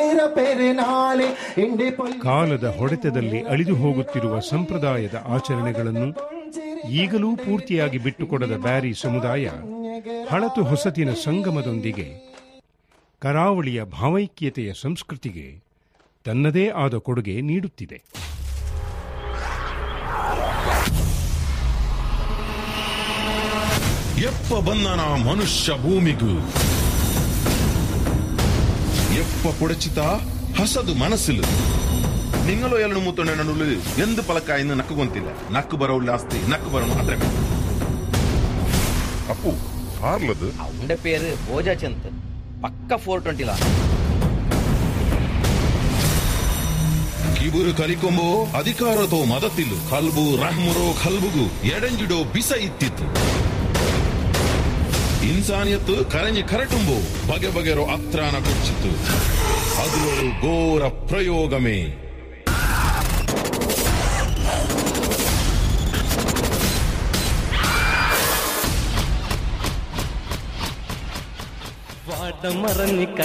ಕಾಲದ ಹೊಡೆತದಲ್ಲಿ ಅಳಿದು ಹೋಗುತ್ತಿರುವ ಸಂಪ್ರದಾಯದ ಆಚರಣೆಗಳನ್ನು ಈಗಲೂ ಪೂರ್ತಿಯಾಗಿ ಬಿಟ್ಟುಕೊಡದ ಬ್ಯಾರಿ ಸಮುದಾಯ ಹಳತು ಹೊಸತಿನ ಸಂಗಮದೊಂದಿಗೆ ಕರಾವಳಿಯ ಭಾವೈಕ್ಯತೆಯ ಸಂಸ್ಕೃತಿಗೆ ತನ್ನದೇ ಆದ ಕೊಡುಗೆ ನೀಡುತ್ತಿದೆ ಎಪ್ಪ ಬಂದನ ಮನುಷ್ಯ ಭೂಮಿಗೂ എപ്പ പുടച്ചിത്ത ഹസത് മനസ്സിൽ നിങ്ങളോ എല്ലാം മൂത്തുള്ളിൽ എന്ത് പലക്കായെന്ന് നക്ക് കൊന്തില്ല നക്ക് ബറ ഉല്ലാസ്തി നക്ക് ബറ മാത്രമേ അപ്പു ആർലത് അവന്റെ പേര് ഭോജചന്ത് പക്ക ഫോർ ട്വന്റിലാ ಕಿಬುರು ಕಲಿಕೊಂಬೋ ಅಧಿಕಾರತೋ ಮದತಿಲು ಕಲ್ಬು ರಹ್ಮುರೋ ಕಲ್ಬುಗು ಎಡಂಜಿಡೋ ಬಿಸ ಇತ್ತಿತ್ತು ಇನ್ಸಾನಿಯತ್ತು ಕರೆಂಜಿ ಕರಟುಂಬೋ ಬಗೆ ಬಗೆರೋ ಅತ್ರಾನ ಕೊಚ್ಚಿತ್ತು ಅದ್ರೊಳು ಘೋರ ಪ್ರಯೋಗಮೇ വാടമറഞ്ഞ്